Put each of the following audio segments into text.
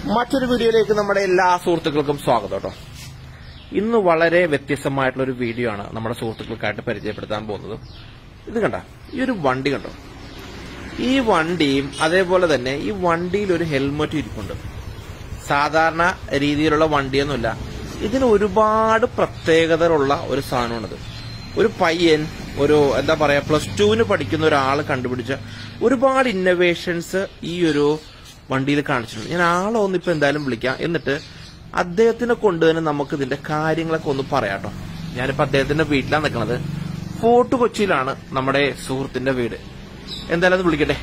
മറ്റൊരു വീഡിയോയിലേക്ക് നമ്മുടെ എല്ലാ സുഹൃത്തുക്കൾക്കും സ്വാഗതം കേട്ടോ ഇന്ന് വളരെ വ്യത്യസ്തമായിട്ടുള്ള ഒരു വീഡിയോ ആണ് നമ്മുടെ സുഹൃത്തുക്കൾക്കായിട്ട് പരിചയപ്പെടുത്താൻ പോകുന്നത് ഇത് കണ്ട ഈ ഒരു വണ്ടി കണ്ടോ ഈ വണ്ടിയും അതേപോലെ തന്നെ ഈ വണ്ടിയിൽ ഒരു ഹെൽമറ്റ് ഇരിപ്പുണ്ട് സാധാരണ രീതിയിലുള്ള വണ്ടിയൊന്നുമില്ല ഇതിന് ഒരുപാട് പ്രത്യേകതകളുള്ള ഒരു സാധനമാണിത് ഒരു പയ്യൻ ഒരു എന്താ പറയാ പ്ലസ് ടുവിന് പഠിക്കുന്ന ഒരാൾ കണ്ടുപിടിച്ച ഒരുപാട് ഇന്നോവേഷൻസ് ഈ ഒരു വണ്ടിയിൽ കാണിച്ചിട്ടുണ്ട് ഞാൻ ആളെ ഒന്ന് ഇപ്പൊ എന്തായാലും വിളിക്കാം എന്നിട്ട് അദ്ദേഹത്തിനെ കൊണ്ട് തന്നെ നമുക്ക് ഇതിന്റെ കാര്യങ്ങളൊക്കെ ഒന്ന് പറയാട്ടോ ഞാനിപ്പോ അദ്ദേഹത്തിന്റെ വീട്ടിലാണ് നിൽക്കുന്നത് ഫോർട്ട് കൊച്ചിയിലാണ് നമ്മുടെ സുഹൃത്തിന്റെ വീട് എന്തായാലും അത് വിളിക്കട്ടെ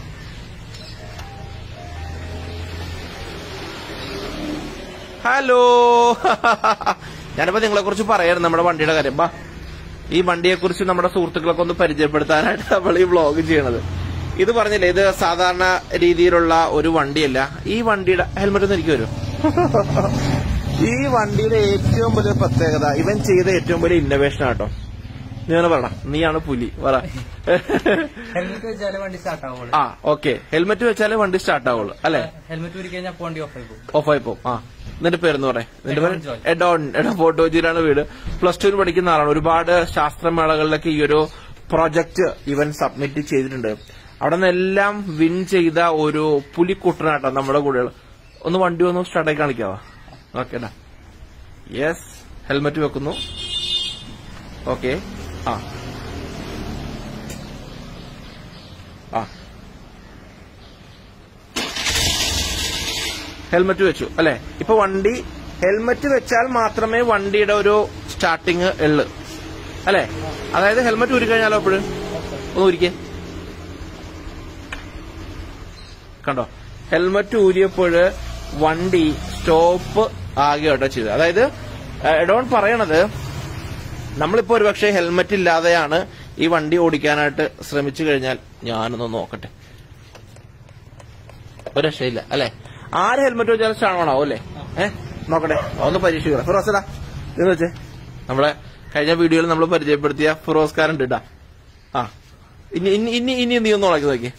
ഹലോ ഞാനിപ്പോ നിങ്ങളെ കുറിച്ച് പറയായിരുന്നു നമ്മുടെ വണ്ടിയുടെ കാര്യം ബാ ഈ വണ്ടിയെ കുറിച്ച് നമ്മുടെ സുഹൃത്തുക്കളൊക്കെ ഒന്ന് പരിചയപ്പെടുത്താനായിട്ട് നമ്മൾ ഈ വ്ളോഗ് ചെയ്യണത് ഇത് പറഞ്ഞില്ലേ ഇത് സാധാരണ രീതിയിലുള്ള ഒരു വണ്ടിയല്ല ഈ വണ്ടിയുടെ ഹെൽമെറ്റ് ഒന്ന് എനിക്ക് വരും ഈ വണ്ടിയുടെ ഏറ്റവും വലിയ പ്രത്യേകത ഇവൻ ചെയ്ത ഏറ്റവും വലിയ ഇന്നോവേഷൻ ആട്ടോ നീ ഒന്ന് പറ നീയാണ് പുലി പറ ഹെൽമെറ്റ് വെച്ചാലേ വണ്ടി സ്റ്റാർട്ട് ആവുള്ളൂ ആ ഓക്കെ ഹെൽമെറ്റ് വെച്ചാലേ വണ്ടി സ്റ്റാർട്ട് ആവുള്ളൂ അല്ലെ ഹെൽമെറ്റ് ഊരി കഴിഞ്ഞാൽ വണ്ടി ഓഫ് ആയി പോകും ഓഫായി പോകും ആ നിന്റെ പേരെന്ന് പറയാം നിന്റെ പേര് എഡോൺ ജോയ്. എഡോൺ എഡോ ഫോട്ടോജിയിലാണ് വീട് പ്ലസ് ടുവിന് പഠിക്കുന്ന ആളാണ് ഒരുപാട് ശാസ്ത്രമേളകളിലൊക്കെ ഈ ഒരു പ്രൊജക്ട് ഇവൻ സബ്മിറ്റ് ചെയ്തിട്ടുണ്ട് അവിടെ നിന്നെല്ലാം വിൻ ചെയ്ത ഒരു പുലിക്കുട്ടനാട്ടോ നമ്മുടെ കൂടെയുള്ള ഒന്ന് വണ്ടി ഒന്ന് സ്റ്റാർട്ടായി കാണിക്കാവോ ഓക്കേടാ യെസ് ഹെൽമെറ്റ് വെക്കുന്നു ഓക്കെ ആ ആ ഹെൽമെറ്റ് വെച്ചു അല്ലെ ഇപ്പൊ വണ്ടി ഹെൽമെറ്റ് വെച്ചാൽ മാത്രമേ വണ്ടിയുടെ ഒരു സ്റ്റാർട്ടിങ് ഉള്ളു അല്ലെ അതായത് ഹെൽമെറ്റ് ഊരി കഴിഞ്ഞാലോ അപ്പോഴും ഒന്ന് ഊരിക്കേ കണ്ടോ ഹെൽമെറ്റ് ഊരിയപ്പോൾ വണ്ടി സ്റ്റോപ്പ് ആകെ കേട്ടോ ചെയ്തത് അതായത് എഡോൺ പറയണത് നമ്മളിപ്പോ ഒരുപക്ഷെ ഹെൽമെറ്റ് ഇല്ലാതെയാണ് ഈ വണ്ടി ഓടിക്കാനായിട്ട് ശ്രമിച്ചു കഴിഞ്ഞാൽ ഞാനൊന്ന് നോക്കട്ടെ ഒരു രക്ഷയില്ല അല്ലെ ആര് ഹെൽമെറ്റ് വെച്ചാലും സ്റ്റാണാവോ അല്ലേ ഏഹ് നോക്കട്ടെ ഒന്ന് പരീക്ഷിക്കണം ഫിറോസടാ എന്ന് വെച്ചേ നമ്മളെ കഴിഞ്ഞ വീഡിയോയിൽ നമ്മൾ പരിചയപ്പെടുത്തിയ ഫിറോസ്കാരൻ ഇട്ടാ ആ ഇനി ഇനി ഇനി ഇനി നീ ഒന്ന് ഉളക്കി നോക്കി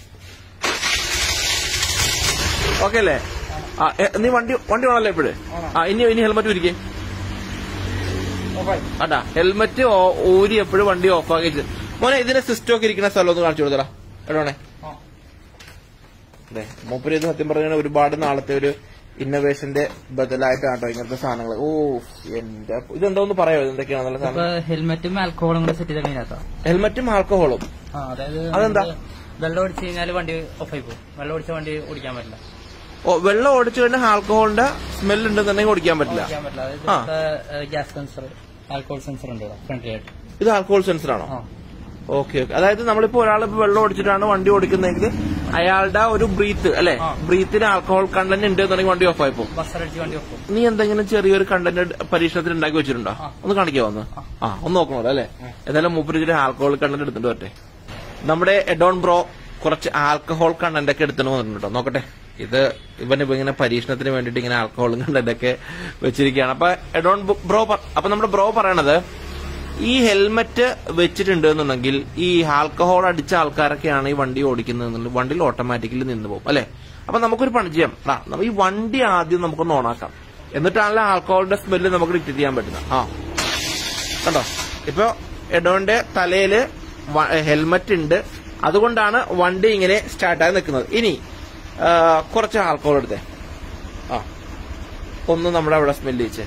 ഓക്കെ അല്ലേ ആ എ, നീ വണ്ടി വണ്ടി വേണമല്ലോ ഇപ്പോഴേ ആ ഇനി ഇനി ഹെൽമെറ്റ് ഉരിക്കേ അതാ ഹെൽമെറ്റ് ഊരി എപ്പോഴും വണ്ടി ഓഫ് ആക്കി മോനെ ഇതിന്റെ സിസ്റ്റം ഒക്കെ ഇരിക്കുന്ന സ്ഥലം ഒന്ന് കാണിച്ചു കൊടുത്തടാ എടോണേ അതെ മൂപ്പര് ഇത് സത്യം പറഞ്ഞാൽ ഒരുപാട് നാളത്തെ ഒരു ഇന്നോവേഷന്റെ ബദലായിട്ടാട്ടോ ഇങ്ങനത്തെ സാധനങ്ങൾ ഓ എന്റെ ഇതെന്തോന്ന് പറയാമോ എന്തൊക്കെയാണെന്നുള്ള ഇപ്പൊ സാധനം ഹെൽമെറ്റും ആൽക്കഹോളും കൂടെ സെറ്റ് ചെയ്താൽ ഇതിനകത്താ ഹെൽമെറ്റും ആൽക്കഹോളും ആ അതായത് അതെന്താ? നമ്മള് വെള്ളം ഓടിച്ചു കഴിഞ്ഞാൽ വണ്ടി ഓഫ് ആയി പോകും വെള്ളം ഓടിച്ച വണ്ടി ഓടിക്കാൻ പറ്റില്ല ഓ വെള്ളം ഓടിച്ചു കഴിഞ്ഞാൽ ആൽക്കഹോളിന്റെ സ്മെൽ ഉണ്ടെന്നുണ്ടെങ്കിൽ ഓടിക്കാൻ പറ്റില്ല ഓടിക്കാൻ പറ്റില്ല അതായത് ആ. ഇവിടുത്തെ ഗ്യാസ് സെൻസർ ആൽക്കഹോൾ സെൻസർ ഉണ്ട് ഇവിടെ ഫ്രണ്ട്ലി ആയിട്ട് ഇത് ആൽക്കഹോൾ സെൻസർ ആണോ ആ ഓക്കെ ഓക്കെ അതായത് നമ്മളിപ്പോ ഒരാൾ ഇപ്പൊ വെള്ളം ഓടിച്ചിട്ടാണ് വണ്ടി ഓടിക്കുന്നതെങ്കിൽ അയാളുടെ ഒരു ബ്രീത്ത് അല്ലെ ആ. ബ്രീത്തിന് ആൽക്കഹോൾ കണ്ടന്റ് ഉണ്ട് എന്നുണ്ടെങ്കിൽ വണ്ടി ഓഫ് ആയി പോകും ബസ് അടിച്ച് വണ്ടി ഓഫ് പോകും നീ എന്തെങ്കിലും ചെറിയൊരു കണ്ടന്റ് പരീക്ഷണത്തിൽ ഉണ്ടാക്കി വെച്ചിട്ടുണ്ടോ ആ. ഒന്ന് കാണിക്കാവോ ഒന്ന് ആ ഒന്ന് നോക്കണോ അല്ലേ ഏതായാലും മൂപ്പര് ഇച്ചിരി ആൽക്കഹോൾ കണ്ടന്റ് എടുത്തിട്ട് വരട്ടെ നമ്മുടെ എഡോൺ ബ്രോ കുറച്ച് ആൽക്കഹോൾ കണ്ടന്റ് ഒക്കെ എടുത്തിട്ട് വന്നിട്ടുണ്ട് കേട്ടോ നോക്കട്ടെ ഇത് ഇവൻ ഇപ്പൊ ഇങ്ങനെ പരീക്ഷണത്തിന് വേണ്ടിയിട്ട് ഇങ്ങനെ ആൽക്കഹോളും കണ്ടന്റ് ഒക്കെ വെച്ചിരിക്കുകയാണ് അപ്പൊ എഡോൺ ബ്രോ പ- അപ്പൊ നമ്മുടെ ബ്രോ പറയണത് ഈ ഹെൽമെറ്റ് വെച്ചിട്ടുണ്ട് എന്നുണ്ടെങ്കിൽ ഈ ആൽക്കഹോൾ അടിച്ച ആൾക്കാരൊക്കെയാണ് ഈ വണ്ടി ഓടിക്കുന്നത് വണ്ടിയിൽ ഓട്ടോമാറ്റിക്കലി നിന്ന് പോകും അല്ലെ അപ്പൊ നമുക്കൊരു പണി ചെയ്യാം ടാ, നമ്മ ഈ വണ്ടി ആദ്യം നമുക്കൊന്ന് ഓണാക്കാം എന്നിട്ടാണല്ലോ ആൽക്കഹോളിന്റെ സ്മെല്ല് നമുക്ക് ഡിറ്റക്ട് ചെയ്യാൻ പറ്റുന്നത് ആ കണ്ടോ ഇപ്പൊ എഡോന്റെ തലയില് വ- ഹെൽമറ്റ് ഉണ്ട് അതുകൊണ്ടാണ് വണ്ടി ഇങ്ങനെ സ്റ്റാർട്ടായി നിൽക്കുന്നത് ഇനി ആ, കുറച്ച് ആൽക്കഹോൾ എടുത്തേ ആ ഒന്ന് നമ്മുടെ അവിടെ സ്മെല്ല് വെച്ചേ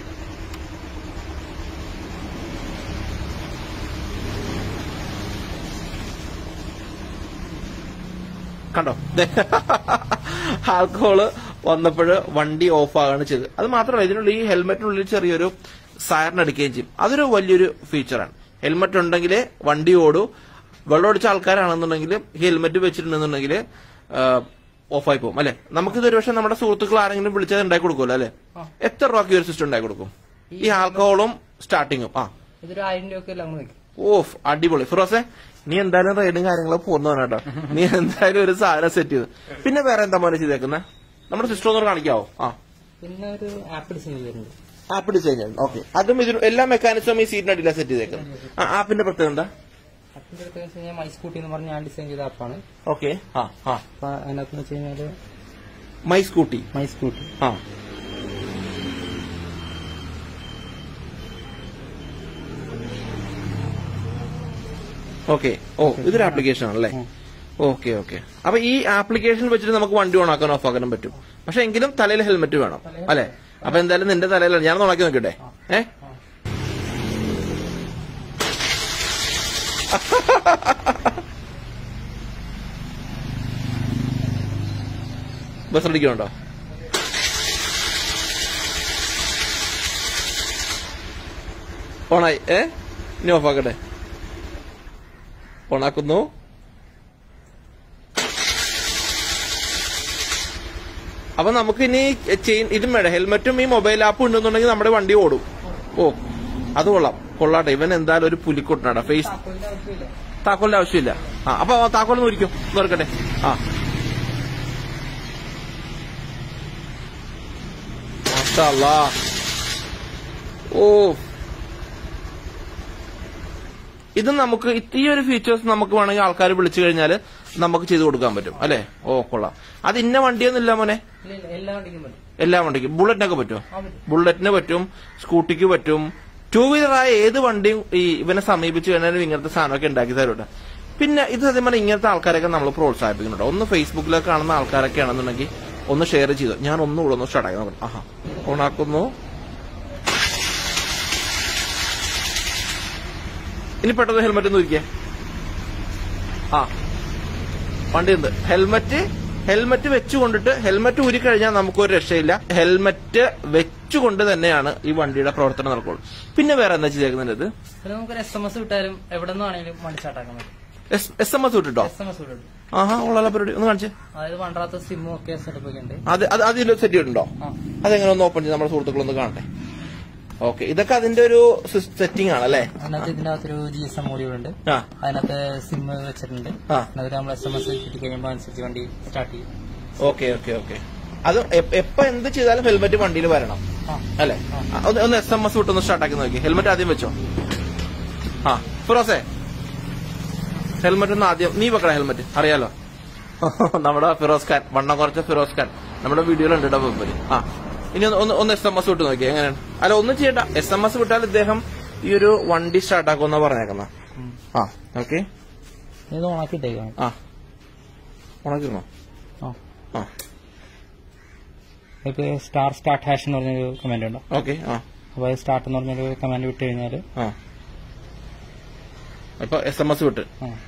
കണ്ടോ ആൽക്കഹോള് വന്നപ്പോൾ വണ്ടി ഓഫ് ആവുകയാണ് ചെയ്തത് അത് മാത്രമല്ല ഇതിനുള്ളിൽ ഈ ഹെൽമെറ്റിനുള്ളിൽ ചെറിയൊരു സയറിന് അടിക്കുകയും ചെയ്യും അതൊരു വലിയൊരു ഫീച്ചറാണ് ഹെൽമെറ്റ് ഉണ്ടെങ്കിൽ വണ്ടി ഓടൂ വെള്ളം അടിച്ച ആൾക്കാരാണെന്നുണ്ടെങ്കിൽ ഹെൽമെറ്റ് വെച്ചിട്ടുണ്ടെന്നുണ്ടെങ്കിൽ ഓഫായി പോകും അല്ലെ നമുക്കിത് ഒരു പക്ഷെ നമ്മുടെ സുഹൃത്തുക്കൾ ആരെങ്കിലും വിളിച്ചത് ഉണ്ടാക്കി കൊടുക്കുമല്ലോ അല്ലെ എത്ര രൂപയ്ക്ക് ഈ ഒരു സിസ്റ്റം ഉണ്ടാക്കി കൊടുക്കും ഈ ആൽക്കഹോളും സ്റ്റാർട്ടിങ്ങും ആ ഇതൊരു ആയിരം രൂപ ഒക്കെ എല്ലാം കൂടെ വയ്ക്കും ഓഫ് അടിപൊളി ഫിറോസെ നീ എന്തായാലും റൈഡും കാര്യങ്ങളൊക്കെ പോകുന്നവനാ കേട്ടോ നീ എന്തായാലും ഒരു സാധനം സെറ്റ് ചെയ്തു പിന്നെ വേറെ എന്താ മോനെ ചെയ്തേക്കുന്നത് നമ്മുടെ സിസ്റ്റം ഒന്ന് കാണിക്കാവോ ആ പിന്നെ ഒരു ആപ്പ് ഡിസൈൻ ചെയ്തിട്ടുണ്ട് ആപ്പ് ഡിസൈൻ ആണ് ഓക്കെ അതും ഇതിന് എല്ലാ മെക്കാനിസവും ഈ സീറ്റിന് അടിയിലാണ് സെറ്റ് ചെയ്തേക്കുന്നത് ആ ആപ്പിന്റെ പ്രത്യേകത എന്താ ആപ്പിന്റെ അടുത്ത് വെച്ച് മൈ സ്കൂട്ടി എന്ന് പറഞ്ഞ് ഞാൻ ഡിസൈൻ ചെയ്ത ആപ്പാണ് ഓക്കെ ആ ആ അപ്പൊ അതിനകത്ത് വെച്ച് കഴിഞ്ഞാല് മൈ സ്കൂട്ടി മൈ സ്കൂട്ടി ആ ഓക്കെ ഓ ഇതൊരു ആപ്ലിക്കേഷൻ ആണല്ലേ ഓക്കെ ഓക്കെ അപ്പൊ ഈ ആപ്ലിക്കേഷൻ വെച്ചിട്ട് നമുക്ക് വണ്ടി ഓൺ ആക്കാനും ഓഫ് ആക്കാനും പറ്റും പക്ഷെ എങ്കിലും തലയിൽ ഹെൽമെറ്റ് വേണം അല്ലെ അപ്പൊ എന്തായാലും നിന്റെ തലയിലാണ് ഞാൻ ഓണാക്കി നോക്കട്ടെ ഏ ബസ് അടിക്കണുണ്ടോ ഓണായി ഏ ഇനി ഓഫാക്കട്ടെ ഓണാക്കുന്നു അപ്പൊ നമുക്ക് ഇനി ചെയിൻ ഇതും വേണം ഹെൽമെറ്റും ഈ മൊബൈൽ ആപ്പും ഉണ്ടെന്നുണ്ടെങ്കിൽ നമ്മുടെ വണ്ടി ഓടും ഓ അത് കൊള്ളാം കൊള്ളാട്ടെ ഇവൻ എന്തായാലും ഒരു പുലിക്കൊട്ടനാടാ ഫേസ് താക്കോലിന്റെ ആവശ്യമില്ല ആ അപ്പൊ താക്കോൽ നോരിക്കും നോക്കട്ടെ ആ മാഷാ അല്ലാ. ഓ ഇത് നമുക്ക് ഈ ഒരു ഫീച്ചേഴ്സ് നമുക്ക് വേണമെങ്കിൽ ആൾക്കാർ വിളിച്ചു കഴിഞ്ഞാൽ നമുക്ക് ചെയ്തു കൊടുക്കാൻ പറ്റും അല്ലെ ഓ കൊള്ളാം അത് ഇന്ന വണ്ടിയൊന്നുമില്ല മോനെ എല്ലാ വണ്ടിക്കും പറ്റും എല്ലാ വണ്ടിക്കും ബുള്ളറ്റിനൊക്കെ പറ്റുമോ ആ പറ്റും ബുള്ളറ്റിന് പറ്റും സ്കൂട്ടിക്ക് പറ്റും ടൂ വീലറായ ഏത് വണ്ടിയും ഈ ഇവനെ സമീപിച്ചു കഴിഞ്ഞാലും ഇങ്ങനത്തെ സാധനമൊക്കെ ഉണ്ടാക്കി തരൂട്ടെ പിന്നെ ഇത് സത്യം പറഞ്ഞാൽ ഇങ്ങനത്തെ ആൾക്കാരൊക്കെ നമ്മൾ പ്രോത്സാഹിപ്പിക്കുന്നുണ്ട് ഒന്ന് ഫേസ്ബുക്കിലൊക്കെ കാണുന്ന ആൾക്കാരൊക്കെ ആണെന്നുണ്ടെങ്കിൽ ഒന്ന് ഷെയർ ചെയ്തു ഞാൻ ഒന്നുകൂടെ ഒന്ന് സ്റ്റാർട്ട് ആക്കി നോക്കണം ആഹാ ഓണാക്കുന്നു ഇനി പെട്ടെന്ന് ഹെൽമെറ്റ് ഒന്ന് ഇരിക്കേ ആ വണ്ടി ഉണ്ട് ഹെൽമെറ്റ് ഹെൽമെറ്റ് വെച്ചുകൊണ്ടിട്ട് ഹെൽമെറ്റ് ഊരി കഴിഞ്ഞാൽ നമുക്കൊരു രക്ഷയില്ല ഹെൽമെറ്റ് വെച്ചുകൊണ്ട് തന്നെയാണ് ഈ വണ്ടിയുടെ പ്രവർത്തനം നടക്കുള്ളൂ പിന്നെ വേറെ എന്താ ചെയ്തേക്കുന്നത് ഇത് പിന്നെ നമുക്കൊരു എസ് എം എസ് വിട്ടാലും എവിടെ നിന്നാണെങ്കിലും വണ്ടി സ്റ്റാർട്ടാക്കാൻ പറ്റും എസ് എം എസ് വിട്ടിട്ടോ എസ് എം എസ് വിടും ആഹാ ഉള്ള പരിപാടി ഒന്ന് കാണിച്ചേ അതായത് വണ്ടാത്ത സിമ്മും ഒക്കെ സെറ്റപ്പ് ഒക്കെ ഉണ്ട് അത് അത് അതിൽ സെറ്റ് ചെയ്തിട്ടുണ്ടോ ആ അതെങ്ങനെ ഒന്ന് ഓപ്പൺ ചെയ്ത് നമ്മുടെ സുഹൃത്തുക്കളൊന്ന് കാണട്ടെ ഓക്കെ ഇതൊക്കെ അതിന്റെ ഒരു സെറ്റിംഗ് ആണ് അല്ലേ അതിനകത്ത് ഇതിനകത്തൊരു ജി എസ് എം മോഡ്യൂൾ ഉണ്ട് ആ അതിനകത്ത് സിം വെച്ചിട്ടുണ്ട് ആ അതിനകത്ത് നമ്മൾ എസ് എം എസ് കിട്ടി കഴിയുമ്പോൾ അനുസരിച്ച് വണ്ടി സ്റ്റാർട്ട് ചെയ്യും ഓക്കെ ഓക്കെ ഓക്കെ അത് എ- എപ്പോ എന്ത് ചെയ്താലും ഹെൽമെറ്റ് വണ്ടിയിൽ വരണം ആ അല്ലേ ആ, ഒന്ന് ഒന്ന് എസ് എം എസ് വിട്ടൊന്ന് സ്റ്റാർട്ടാക്കി നോക്കി ഹെൽമെറ്റ് ആദ്യം വെച്ചോ ആ ഫിറോസേ ഹെൽമെറ്റ് ഒന്ന് ആദ്യം നീ വെക്കണ ഹെൽമെറ്റ് അറിയാലോ നമ്മുടെ ഫിറോസ് ഖാൻ വണ്ണം കുറച്ച ഫിറോസ് ഖാൻ നമ്മുടെ വീഡിയോയിലുണ്ട് കേട്ടോ വെബ്ബില് ആ ഇനി ഒന്ന് ഒന്ന് ഒന്ന് എസ് എം എസ് വിട്ട് നോക്കി എങ്ങനെയാണ് അല്ല ഒന്നും ചെയ്യണ്ട എസ് എം എസ് വിട്ടാൽ ഇദ്ദേഹം ഈ ഒരു വണ്ടി സ്റ്റാർട്ടാക്കുമെന്നാ പറഞ്ഞേക്കുന്ന ഉം. ആ ഓക്കെ ഇത് ഓണാക്കിട്ടേക്കാണ് ആ ഉണക്കിരുന്നോ ആ ആ ഇപ്പൊ സ്റ്റാർ സ്റ്റാർട്ട് ഹാഷ് എന്ന് പറഞ്ഞൊരു കമാൻഡ് ഉണ്ട് ഓക്കെ ആ അപ്പൊ സ്റ്റാർട്ട് എന്ന് പറഞ്ഞൊരു കമാൻഡ് വിട്ട് കഴിഞ്ഞാൽ ആ ഇപ്പൊ എസ് എം എസ് വിട്ട്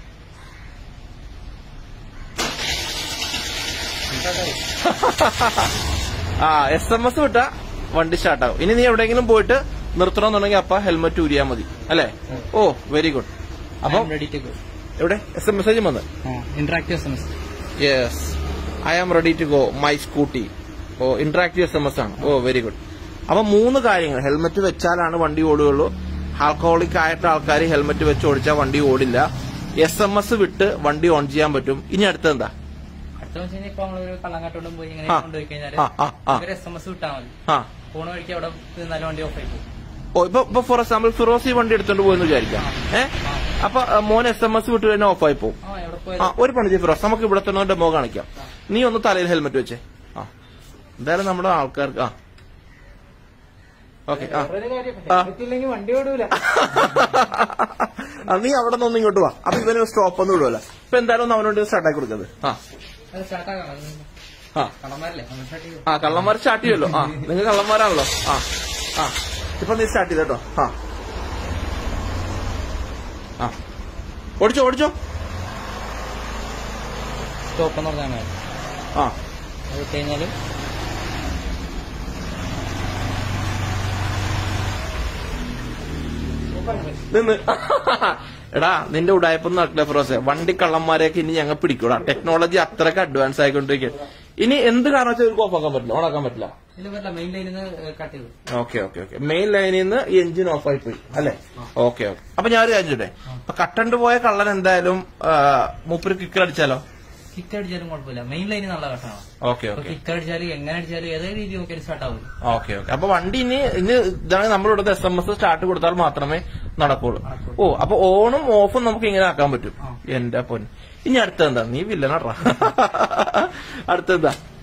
ആ എസ് എം എസ് വിട്ട വണ്ടി സ്റ്റാർട്ടാവും ഇനി നീ എവിടെയെങ്കിലും പോയിട്ട് നിർത്തണമെന്നുണ്ടെങ്കിൽ അപ്പ ഹെൽമെറ്റ് ഊരിയാ മതി അല്ലേ ഓ വെരി ഗുഡ് അപ്പൊ റെഡി ടു ഗോ എവിടെ എസ് എം മെസ്സേജും വന്ന് interactive S M S yes I am ready to go my scooty ഓ ഇന്ററാക്റ്റീവ് എസ് എം എസ് ആണ് ഓ വെരി ഗുഡ് അപ്പൊ മൂന്ന് കാര്യങ്ങൾ ഹെൽമെറ്റ് വെച്ചാലാണ് വണ്ടി ഓടുകയുള്ളൂ ആൽക്കഹോളിക് ആയിട്ട് ആൾക്കാർ ഹെൽമെറ്റ് വെച്ച് ഓടിച്ചാൽ വണ്ടി ഓടില്ല എസ് എം എസ് വിട്ട് വണ്ടി ഓൺ ചെയ്യാൻ പറ്റും ഇനി അടുത്ത എന്താ അടുത്ത വെച്ച് കഴിഞ്ഞാൽ ഇപ്പൊ നമ്മളൊരു കള്ളങ്ങാട്ടോണ്ടും പോയി ഇങ്ങനെ ആ. കൊണ്ടുപോയി കഴിഞ്ഞാൽ ആ ആ ആ എസ് എം എസ് വിട്ടാൽ മതി ആ പോണ വഴിക്ക് അവിടെ നിന്നാലും വണ്ടി ഓഫ് ആയി പോകും ഓ ഇപ്പൊ ഇപ്പൊ ഫോർ എക്സാമ്പിൾ ഫിറോസി വണ്ടി എടുത്തോണ്ട് പോയെന്ന് വിചാരിക്കാം ഏ അപ്പൊ ആ, മോൻ എസ് എം എസ് വിട്ട് കഴിഞ്ഞാൽ ഓഫായി പോകും ആ എവിടെ ആ പോയത് ഒരു പണി ചെയ്യ് ഫിറോസ് നമുക്ക് ഇവിടെ തന്നെ ഡെമോ കാണിക്കാം നീ ഒന്ന് തലയിൽ ഹെൽമെറ്റ് വെച്ചേ ആ എന്തായാലും നമ്മുടെ ആൾക്കാർക്ക് ആ ഓക്കെ ആ ആ. ഇല്ലെങ്കിൽ വണ്ടി ഓടൂല ആ, നീ അവിടെ നിന്ന് ഇങ്ങോട്ട് വാ അപ്പൊ ഇവന് സ്റ്റോപ്പ് ഒന്നും ഇടുവല്ല ഇപ്പൊ എന്തായാലും ഒന്ന് അവനോട് സ്റ്റാർട്ടാക്കി കൊടുക്കുന്നത് ആ അത് സ്റ്റാർട്ടാക്കാം ആ കള്ളന്മാരല്ലേ നമ്മൾ സ്റ്റാർട്ട് ചെയ്യും ആ കള്ളന്മാർ സ്റ്റാർട്ട് ചെയ്യുമല്ലോ ആ നിങ്ങൾ കള്ളന്മാരാണല്ലോ ആ ആ ഇപ്പൊ നീ സ്റ്റാർട്ട് ചെയ്തോ ആ ആ ഓടിച്ചോ ഓടിച്ചോ സ്റ്റോപ്പ് എന്ന് പറഞ്ഞാൽ മതി ആ അത് വിട്ട് കഴിഞ്ഞാല് നിന്ന് എടാ നിന്റെ ഉടായ്പൊന്നും നടക്കില്ല ഫിറോസെ വണ്ടി കള്ളന്മാരെയൊക്കെ ഇനി ഞങ്ങൾ പിടിക്കൂടാ ടെക്നോളജി അത്രക്ക് അഡ്വാൻസ് ആയിക്കൊണ്ടിരിക്കുക ഇനി എന്ത് കാരണം വെച്ചാൽ ഇവർക്ക് ഓഫാക്കാൻ പറ്റില്ല ഓണാക്കാൻ പറ്റില്ല ഇല്ല പറ്റില്ല മെയിൻ ലൈനിൽ നിന്ന് കട്ട് ചെയ്തു ഓക്കെ ഓക്കെ ഓക്കെ മെയിൻ ലൈനിൽ നിന്ന് ഈ എഞ്ചിൻ ഓഫ് ആയി പോയി അല്ലെ ഓക്കെ ഓക്കെ അപ്പൊ ഞാനൊരു കാര്യം ചോട്ടെ അപ്പൊ കട്ടണ്ട് പോയ കള്ളൻ എന്തായാലും ആ, മൂപ്പര് കിക്കർ അടിച്ചാലോ കിക്ക് അടിച്ചാലും കുഴപ്പമില്ല മെയിൻ ലൈനിൽ നല്ല കട്ടാണ് ഓക്കെ അപ്പൊ ഓക്കെ കിക്ക് അടിച്ചാലും എങ്ങനെ അടിച്ചാലും ഏതേ രീതി നോക്കിയാലും സ്റ്റാർട്ട് ആവും ഓക്കെ ഓക്കെ അപ്പൊ വണ്ടി ഇനി ഇനി ഇതാണ് നമ്മളിവിടുത്തെ എസ് എം എസ് സ്റ്റാർട്ട് കൊടുത്താൽ മാത്രമേ നടക്കുള്ളൂ ഓ അപ്പൊ ഓണും ഓഫും നമുക്ക് ഇങ്ങനെ ആക്കാൻ പറ്റും ആ. എന്റെ പൊൻ ഇനി അടുത്ത എന്താ നീ വില്ലനടാ അടുത്തെന്താ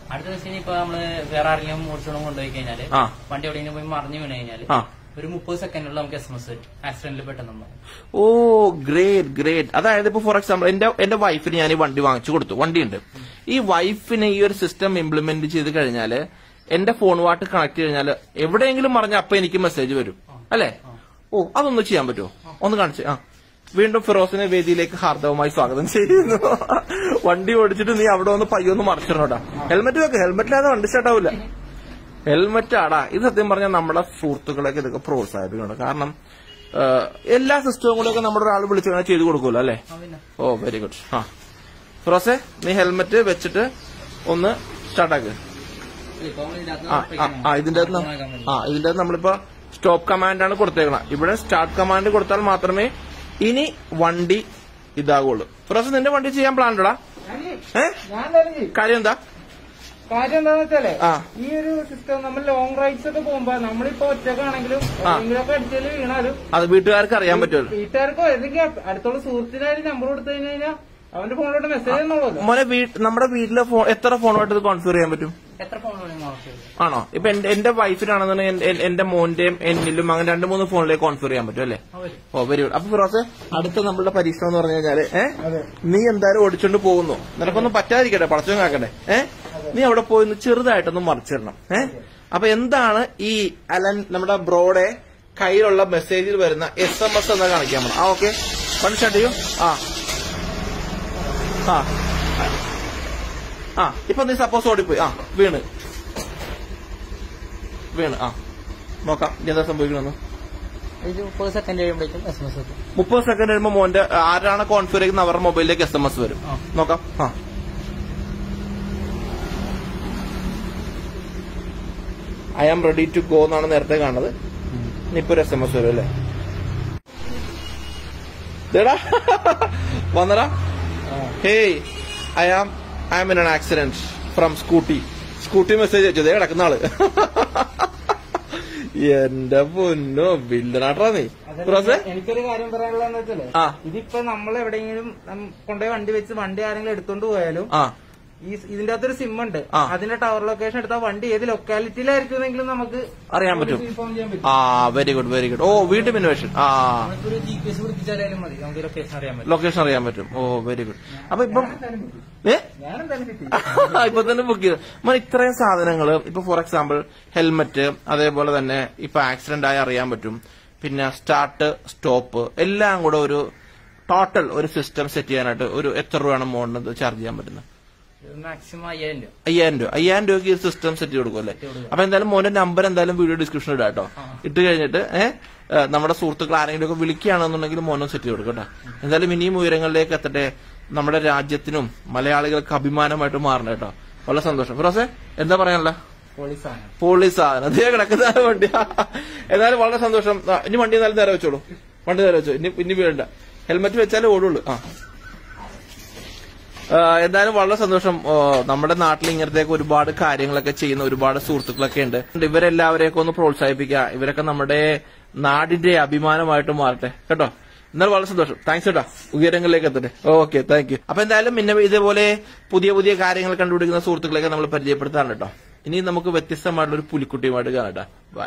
അടുത്ത ദിവസം ഇപ്പൊ നമ്മള് വേറെ ആരെങ്കിലും ഓടിച്ചോണം കൊണ്ടുപോയി കഴിഞ്ഞാല് ആ. വണ്ടി എവിടെയെങ്കിലും പോയി മറിഞ്ഞു വീണ് കഴിഞ്ഞാല് ആ ഒരു മുപ്പത് സെക്കൻഡിൽ നമുക്ക് എസ് എം എസ് വരും ആക്സിഡന്റിൽ പെട്ടെന്ന് ഓ ഗ്രേറ്റ് ഗ്രേറ്റ് അതായത് ഇപ്പൊ ഫോർ എക്സാമ്പിൾ എന്റെ എന്റെ വൈഫിന് ഞാൻ ഈ വണ്ടി വാങ്ങിച്ചു കൊടുത്തു വണ്ടിയുണ്ട് ഈ വൈഫിന് ഈ ഒരു സിസ്റ്റം ഇംപ്ലിമെന്റ് ചെയ്ത് കഴിഞ്ഞാല് എന്റെ ഫോണുമായിട്ട് കണക്ട് കഴിഞ്ഞാൽ എവിടെയെങ്കിലും പറഞ്ഞ അപ്പൊ എനിക്ക് മെസ്സേജ് വരും അല്ലേ ഓ അതൊന്ന് ചെയ്യാൻ പറ്റുമോ ഒന്ന് കാണിച്ച് ആ വീണ്ടും ഫിറോസിനെ വേദിയിലേക്ക് ഹാർദവമായി സ്വാഗതം ചെയ്യുന്നു വണ്ടി ഓടിച്ചിട്ട് നീ അവിടെ ഒന്ന് പയ്യൊന്ന് മറിച്ചിടണോട്ടാ ഹെൽമെറ്റ് വെക്ക് ഹെൽമെറ്റില്ലാതെ വണ്ടി സ്റ്റാർട്ടാവില്ല ഹെൽമെറ്റ് ആടാ ഇത് സത്യം പറഞ്ഞാൽ നമ്മുടെ സുഹൃത്തുക്കളൊക്കെ ഇതൊക്കെ പ്രോത്സാഹിപ്പിക്കണം കാരണം ആ, എല്ലാ സിസ്റ്റവും കൂടെ ഒക്കെ നമ്മുടെ ഒരാൾ വിളിച്ച് അങ്ങനെ ചെയ്തു കൊടുക്കുമല്ലോ അല്ലേ പിന്നെ ഓ വെരി ഗുഡ് ആ ഫിറോസെ നീ ഹെൽമെറ്റ് വെച്ചിട്ട് ഒന്ന് സ്റ്റാർട്ടാക്ക് ഇപ്പൊ നമ്മൾ ഇതിനകത്ത് ആ ആ, ആ ഇതിന്റെ അകത്ത് നം- ആ ഇതിന്റെ അകത്ത് നമ്മളിപ്പോ സ്റ്റോപ്പ് കമാൻഡാണ് കൊടുത്തേക്കണം ഇവിടെ സ്റ്റാർട്ട് കമാൻഡ് കൊടുത്താൽ മാത്രമേ ഇനി വണ്ടി ഇതാകുള്ളൂ ഫിറോസ് നിന്റെ വണ്ടി ചെയ്യാൻ പ്ലാൻ ഉണ്ടോടാ ഏ ഞാൻ തന്നെ ചെയ്യും. കാര്യം എന്താ കാര്യം എന്താന്ന് വെച്ചാലേ ആ. ഈ ഒരു സിസ്റ്റം നമ്മൾ ലോങ് റൈഡ്സ് ഒക്കെ പോകുമ്പോ നമ്മളിപ്പോ ഒറ്റക്കാണെങ്കിലും ആ. എവിടെയെങ്കിലുമൊക്കെ അടിച്ചാലും വീണാലും അത് വീട്ടുകാർക്ക് അറിയാൻ പറ്റുമല്ലോ വീട്ടുകാർക്കോ ഏതെങ്കിലും അടുത്തുള്ള സുഹൃത്തിനായാലും നമ്പർ കൊടുത്തു കഴിഞ്ഞു കഴിഞ്ഞാൽ അവന്റെ ഫോണിലോട്ട് മെസ്സേജ് എന്നുള്ളല്ലോ മോനെ വീട്ട് നമ്മുടെ വീട്ടിലെ ഫോൺ എത്ര ഫോണുമായിട്ട് ഇത് കോൺഫിഗർ ചെയ്യാൻ പറ്റും എത്ര ഫോൺ വേണമെങ്കിൽ ഓർഡർ ചെയ്തു ആണോ ഇപ്പൊ എന്റെ എന്റെ വൈഫിനാണെന്നുണ്ടെങ്കിൽ എന്റെ- എന്റെ മോന്റെയും എന്നിലും അങ്ങനെ രണ്ട് മൂന്ന് ഫോണിലേക്ക് കോൺഫിഗർ ചെയ്യാൻ പറ്റും അല്ലേ ആ വരും ഓ വെരി ഗുഡ് അപ്പൊ ഫിറോസ് അടുത്ത നമ്മളുടെ പരീക്ഷണം എന്ന് പറഞ്ഞു കഴിഞ്ഞാല് ഏ അതെ. നീ എന്തായാലും ഓടിച്ചോണ്ട് പോകുന്നു നിനക്കൊന്നും പറ്റാതിരിക്കട്ടെ പടച്ചോ കാക്കട്ടെ ഏ നീ അവിടെ പോയി ഒന്ന് ചെറുതായിട്ടൊന്ന് മറിച്ചിടണം ഏ അപ്പൊ എന്താണ് ഈ അലൻ നമ്മുടെ ബ്രോയുടെ കയ്യിലുള്ള മെസ്സേജിൽ വരുന്ന എസ് എം എസ് എന്ന് കാണിക്കാൻ പോണം ആ ഓക്കെ വൺ സ്റ്റാർട്ട് ചെയ്യൂ ആ ആ ആ ഇപ്പൊ നീ സപ്പോസ് ഓടിപ്പോയി ആ വീണ് വീണ് ആ നോക്കാം ഇനി എന്താ സംഭവിക്കണമെന്ന് ഒരു മുപ്പത് സെക്കൻഡ് കഴിയുമ്പോഴേക്കും എസ് എം എസ് വരും മുപ്പത് സെക്കൻഡ് കഴിയുമ്പോൾ മോന്റെ ആരാണ് കോൺഫിഗർ ചെയ്യുന്നത് അവരുടെ മൊബൈലിലേക്ക് എസ് എം എസ് വരും ആ. നോക്കാം ആ I am ready to go എന്നാണ് നേരത്തെ കാണുന്നത് ഇനിയിപ്പോ ഒരു എസ് എം എസ് വരും അല്ലേ ദേടാ വന്നടാ hey I am I am in an accident from scooty scooty message അയച്ചു ദേ കിടക്കുന്ന ആള് എന്റെ പൊന്നോ വില്ലനാട്ടാ നീ ഫിറോസേ? എനിക്കൊരു കാര്യം പറയാനുള്ളതെന്ന് വെച്ചാല് ആ. ഇതിപ്പോ നമ്മൾ എവിടെയെങ്കിലും നം- കൊണ്ടുപോയി വണ്ടി വെച്ച് വണ്ടി ആരെങ്കിലും എടുത്തോണ്ട് പോയാലും ആ ഈ ഇതിന്റെ അകത്തൊരു സിം ഉണ്ട് ആ. അതിന്റെ ടവർ ലൊക്കേഷൻ എടുത്താൽ വണ്ടി ഏത് ലൊക്കാലിറ്റിയിലായിരിക്കുമെങ്കിലും നമുക്ക് അറിയാൻ പറ്റും ഇൻഫോം ചെയ്യാൻ പറ്റും ആ വെരി ഗുഡ് വെരി ഗുഡ് ഓ വീണ്ടും ഇന്നോവേഷൻ ആ നമുക്ക് ഒരു ജി പി എസ് പിടിപ്പിച്ചാലും മതി നമുക്ക് ലൊക്കേഷൻ അറിയാൻ പറ്റും ലൊക്കേഷൻ അറിയാൻ പറ്റും ഓ വെരി ഗുഡ് അപ്പൊ ഇപ്പം ഏ ഞാനെന്തായാലും കിട്ടി ഇപ്പൊ തന്നെ ബുക്ക് ചെയ്തു മോൻ ഇത്രയും സാധനങ്ങൾ ഇപ്പൊ ഫോർ എക്സാമ്പിൾ ഹെൽമെറ്റ് അതേപോലെ തന്നെ ഇപ്പൊ ആക്സിഡന്റ് ആയി അറിയാൻ പറ്റും പിന്നെ സ്റ്റാർട്ട് സ്റ്റോപ്പ് എല്ലാം കൂടെ ഒരു ടോട്ടൽ ഒരു സിസ്റ്റം സെറ്റ് ചെയ്യാനായിട്ട് ഒരു എത്ര രൂപയാണ് മോണിന് ചാർജ് ചെയ്യാൻ പറ്റുന്നത് മാക്സിമം അയ്യായിരം രൂപ അയ്യായിരം രൂപ അയ്യായിരം രൂപയ്ക്ക് ഈ സിസ്റ്റം സെറ്റ് കൊടുക്കും അല്ലേ അപ്പൊ എന്തായാലും മോന്റെ നമ്പർ എന്തായാലും വീഡിയോ ഡിസ്ക്രിപ്ഷൻ ഇടാം കേട്ടോ ഇട്ട് കഴിഞ്ഞിട്ട് ഏഹ് നമ്മുടെ സുഹൃത്തുക്കൾ ആരെങ്കിലും ഒക്കെ വിളിക്കുകയാണെന്നുണ്ടെങ്കിൽ മോനും സെറ്റ് കൊടുക്കും കേട്ടോ എന്തായാലും ഇനിയും ഉയരങ്ങളിലേക്ക് എത്തട്ടെ നമ്മുടെ രാജ്യത്തിനും മലയാളികൾക്ക് അഭിമാനമായിട്ട് മാറണം കേട്ടോ വളരെ സന്തോഷം ഫിറോസെ എന്താ പറയാനുള്ള പോലീസാണ് പോലീസ് സാധനം അതേ കിടക്കുന്ന വണ്ടി എന്നാലും വളരെ സന്തോഷം ആ, ഇനി വണ്ടി എന്നാലും നേരെ വെച്ചോളൂ വണ്ടി നേരെ വെച്ചോ ഇനി ഇനി വീഴണ്ട ഹെൽമെറ്റ് വെച്ചാലേ ഓടുള്ളൂ ആ ആ, എന്തായാലും വളരെ സന്തോഷം ഓ, നമ്മുടെ നാട്ടിൽ ഇങ്ങനത്തേക്ക് ഒരുപാട് കാര്യങ്ങളൊക്കെ ചെയ്യുന്ന ഒരുപാട് സുഹൃത്തുക്കളൊക്കെ ഉണ്ട് ഇവരെല്ലാവരെയൊക്കെ ഒന്ന് പ്രോത്സാഹിപ്പിക്കുക ഇവരൊക്കെ നമ്മുടെ നാടിന്റെ അഭിമാനമായിട്ട് മാറട്ടെ കേട്ടോ എന്നാൽ വളരെ സന്തോഷം താങ്ക്സ് കേട്ടോ ഉയരങ്ങളിലേക്ക് എത്തട്ടെ ഓക്കെ താങ്ക് യു അപ്പൊ എന്തായാലും പിന്നെ ഇതേപോലെ പുതിയ പുതിയ കാര്യങ്ങൾ കണ്ടുപിടിക്കുന്ന സുഹൃത്തുക്കളെയൊക്കെ നമ്മൾ പരിചയപ്പെടുത്താറുണ്ട് കേട്ടോ ഇനി നമുക്ക് വ്യത്യസ്തമായിട്ടുള്ള ഒരു പുലിക്കുട്ടിയുമായിട്ട് കാണാം കേട്ടോ Bye.